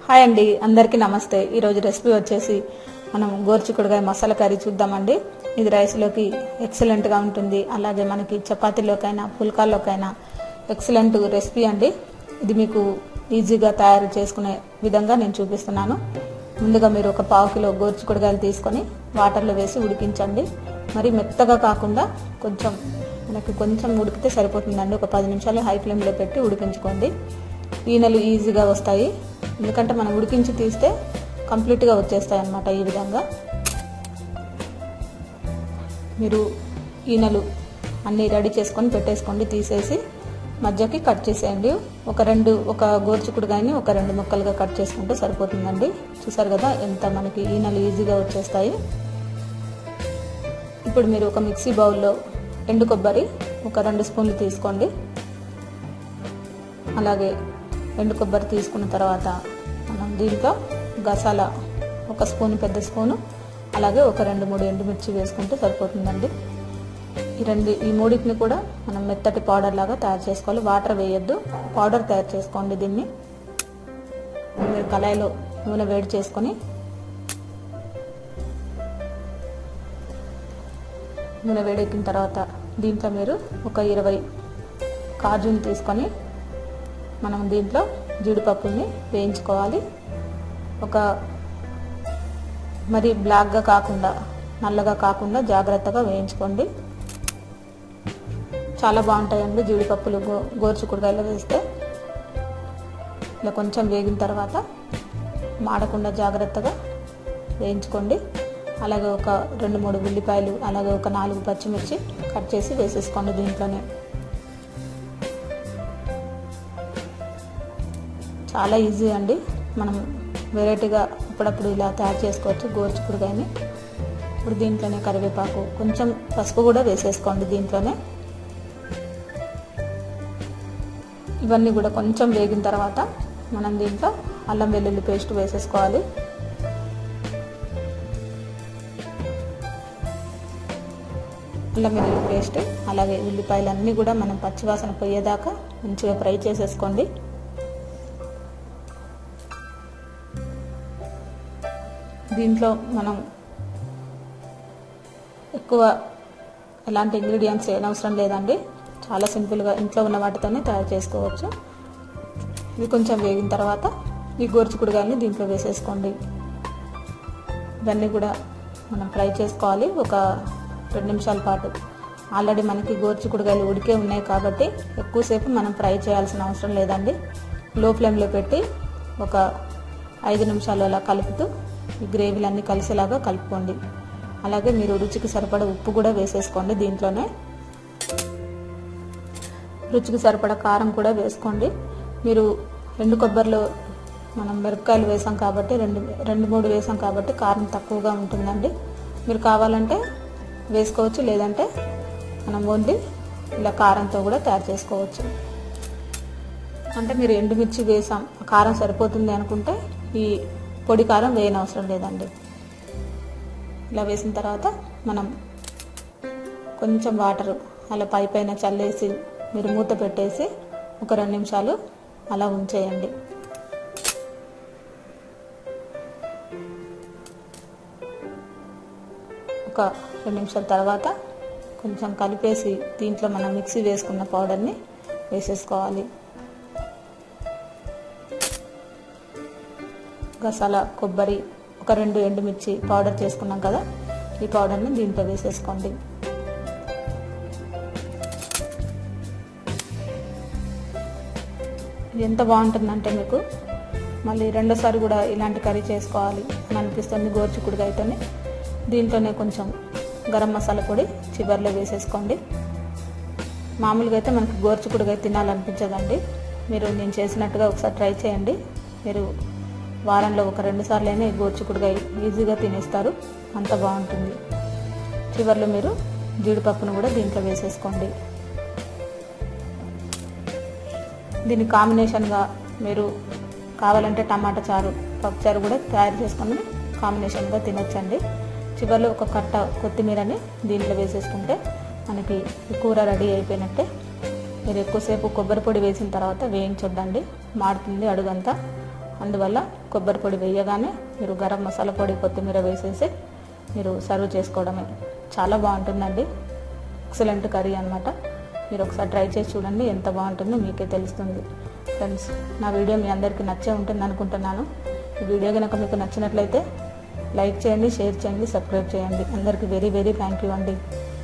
hi అండి అందరికీ నమస్తే ఈరోజు రెసిపీ వచ్చేసి మనం గోర్చికుడుగాయ మసాలా కర్రీ చూద్దామండి ఇది రైస్లోకి ఎక్సలెంట్గా ఉంటుంది అలాగే మనకి చపాతీలోకైనా పుల్కాల్లోకైనా ఎక్సలెంట్ రెసిపీ అండి ఇది మీకు ఈజీగా తయారు చేసుకునే విధంగా నేను చూపిస్తున్నాను ముందుగా మీరు ఒక పావు కిలో గోర్చికుడుగాయలు తీసుకొని వాటర్లో వేసి ఉడికించండి మరి మెత్తగా కాకుండా కొంచెం మనకి కొంచెం ఉడికితే సరిపోతుందండి ఒక పది నిమిషాలు హై ఫ్లేమ్లో పెట్టి ఉడికించుకోండి ఈనెలు ఈజీగా వస్తాయి ఎందుకంటే మనం ఉడికించి తీస్తే కంప్లీట్గా వచ్చేస్తాయి అన్నమాట ఈ విధంగా మీరు ఈనెలు అన్నీ రెడీ చేసుకొని పెట్టేసుకోండి తీసేసి మధ్యకి కట్ చేసేయండి ఒక రెండు ఒక గోర్చుకుడుగాయని ఒక రెండు ముక్కలుగా కట్ చేసుకుంటే సరిపోతుందండి చూసారు కదా ఎంత మనకి ఈనెలు ఈజీగా వచ్చేస్తాయి ఇప్పుడు మీరు ఒక మిక్సీ బౌల్లో ఎండు కొబ్బరి ఒక రెండు స్పూన్లు తీసుకోండి అలాగే ఎండు కొబ్బరి తీసుకున్న తర్వాత మనం దీంట్లో గసాల ఒక స్పూన్ పెద్ద స్పూను అలాగే ఒక రెండు మూడు ఎండుమిర్చి వేసుకుంటే సరిపోతుందండి ఈ రెండు ఈ మూడింటిని కూడా మనం మెత్తటి పౌడర్ లాగా తయారు చేసుకోవాలి వాటర్ వేయొద్దు పౌడర్ తయారు చేసుకోండి దీన్ని మీరు కళాయిలో నూనె వేడి చేసుకొని నూనె వేడెక్కిన తర్వాత దీంట్లో మీరు ఒక ఇరవై కాజుని తీసుకొని మనం దీంట్లో జీడిపప్పుల్ని వేయించుకోవాలి ఒక మరి బ్లాక్గా కాకుండా నల్లగా కాకుండా జాగ్రత్తగా వేయించుకోండి చాలా బాగుంటాయండి జీడిపప్పులు గో గోర్చుకుడుకాయలు వేస్తే ఇలా కొంచెం వేగిన తర్వాత మాడకుండా జాగ్రత్తగా వేయించుకోండి అలాగే ఒక రెండు మూడు ఉల్లిపాయలు అలాగే ఒక నాలుగు పచ్చిమిర్చి కట్ చేసి వేసేసుకోండి దీంట్లోనే చాలా ఈజీ అండి మనం వెరైటీగా అప్పుడప్పుడు ఇలా తయారు చేసుకోవచ్చు గోర్చుకుడుగాయని ఇప్పుడు దీంట్లోనే కరివేపాకు కొంచెం పసుపు కూడా వేసేసుకోండి దీంట్లోనే ఇవన్నీ కూడా కొంచెం వేగిన తర్వాత మనం దీంట్లో అల్లం వెల్లుల్లి పేస్ట్ వేసేసుకోవాలి అల్లం వెల్లుల్లి పేస్ట్ అలాగే ఉల్లిపాయలు అన్నీ కూడా మనం పచ్చివాసన పోయేదాకా మంచిగా ఫ్రై చేసేసుకోండి దీంట్లో మనం ఎక్కువ ఎలాంటి ఇంగ్రీడియంట్స్ ఏనవసరం లేదండి చాలా సింపుల్గా ఇంట్లో ఉన్న వాటితోనే తయారు చేసుకోవచ్చు ఇది కొంచెం వేగిన తర్వాత ఈ గోర్చుకుడుగాయని దీంట్లో వేసేసుకోండి ఇవన్నీ కూడా మనం ఫ్రై చేసుకోవాలి ఒక రెండు నిమిషాల పాటు ఆల్రెడీ మనకి గోర్చుకుడుగాయలు ఉడికే ఉన్నాయి కాబట్టి ఎక్కువసేపు మనం ఫ్రై చేయాల్సిన అవసరం లేదండి లో ఫ్లేమ్లో పెట్టి ఒక ఐదు నిమిషాలు అలా కలుపుతూ ఈ గ్రేవీలన్నీ కలిసేలాగా కలుపుకోండి అలాగే మీరు రుచికి సరిపడ ఉప్పు కూడా వేసేసుకోండి దీంట్లోనే రుచికి సరిపడ కారం కూడా వేసుకోండి మీరు ఎండు కొబ్బరిలో మనం మిరపకాయలు వేసాం కాబట్టి రెండు రెండు మూడు వేసాం కాబట్టి కారం తక్కువగా ఉంటుందండి మీరు కావాలంటే వేసుకోవచ్చు లేదంటే మనం ఓన్లీ ఇలా కారంతో కూడా తయారు చేసుకోవచ్చు అంటే మీరు ఎండుమిర్చి వేసాం కారం సరిపోతుంది అనుకుంటే ఈ పొడి కారం వేయనవసరం లేదండి ఇలా వేసిన తర్వాత మనం కొంచెం వాటర్ అలా పై పైన చల్లేసి మీరు మూత పెట్టేసి ఒక రెండు నిమిషాలు అలా ఉంచేయండి ఒక రెండు నిమిషాల తర్వాత కొంచెం కలిపేసి దీంట్లో మనం మిక్సీ వేసుకున్న పౌడర్ని వేసేసుకోవాలి గసాల కొబ్బరి ఒక రెండు ఎండుమిర్చి పౌడర్ చేసుకున్నాం కదా ఈ పౌడర్ని దీంట్లో వేసేసుకోండి ఇది ఎంత బాగుంటుందంటే మీకు మళ్ళీ రెండోసారి కూడా ఇలాంటి కర్రీ చేసుకోవాలి అని అనిపిస్తుంది గోర్చుకుడుగాయతోనే దీంట్లోనే కొంచెం గరం మసాలా పొడి చివరిలో వేసేసుకోండి మామూలుగా అయితే మనకి గోర్చుకుడుగాయ తినాలనిపించదండి మీరు నేను చేసినట్టుగా ఒకసారి ట్రై చేయండి మీరు వారంలో ఒక రెండు సార్లు అయినా గోర్చుకుడుగా ఈజీగా తినేస్తారు అంత బాగుంటుంది చివరిలో మీరు జీడిపప్పును కూడా దీంట్లో వేసేసుకోండి దీని కాంబినేషన్గా మీరు కావాలంటే టమాటా చారు పప్పు చారు కూడా తయారు చేసుకొని కాంబినేషన్గా తినొచ్చండి చివరిలో ఒక కట్ట కొత్తిమీరని దీంట్లో వేసేసుకుంటే మనకి కూర రెడీ అయిపోయినట్టే మీరు ఎక్కువసేపు కొబ్బరి పొడి వేసిన తర్వాత వేయించొద్దండి మాడుతుంది అడుగంతా అందువల్ల కొబ్బరి పొడి వేయగానే మీరు గరం మసాలా పొడి కొత్తిమీర వేసేసి మీరు సర్వ్ చేసుకోవడమే చాలా బాగుంటుందండి ఎక్సలెంట్ కర్రీ అనమాట మీరు ఒకసారి ట్రై చేసి చూడండి ఎంత బాగుంటుందో మీకే తెలుస్తుంది ఫ్రెండ్స్ నా వీడియో మీ అందరికీ నచ్చే ఉంటుంది అనుకుంటున్నాను ఈ వీడియో కనుక మీకు నచ్చినట్లయితే లైక్ చేయండి షేర్ చేయండి సబ్స్క్రైబ్ చేయండి అందరికీ వెరీ వెరీ థ్యాంక్ యూ అండి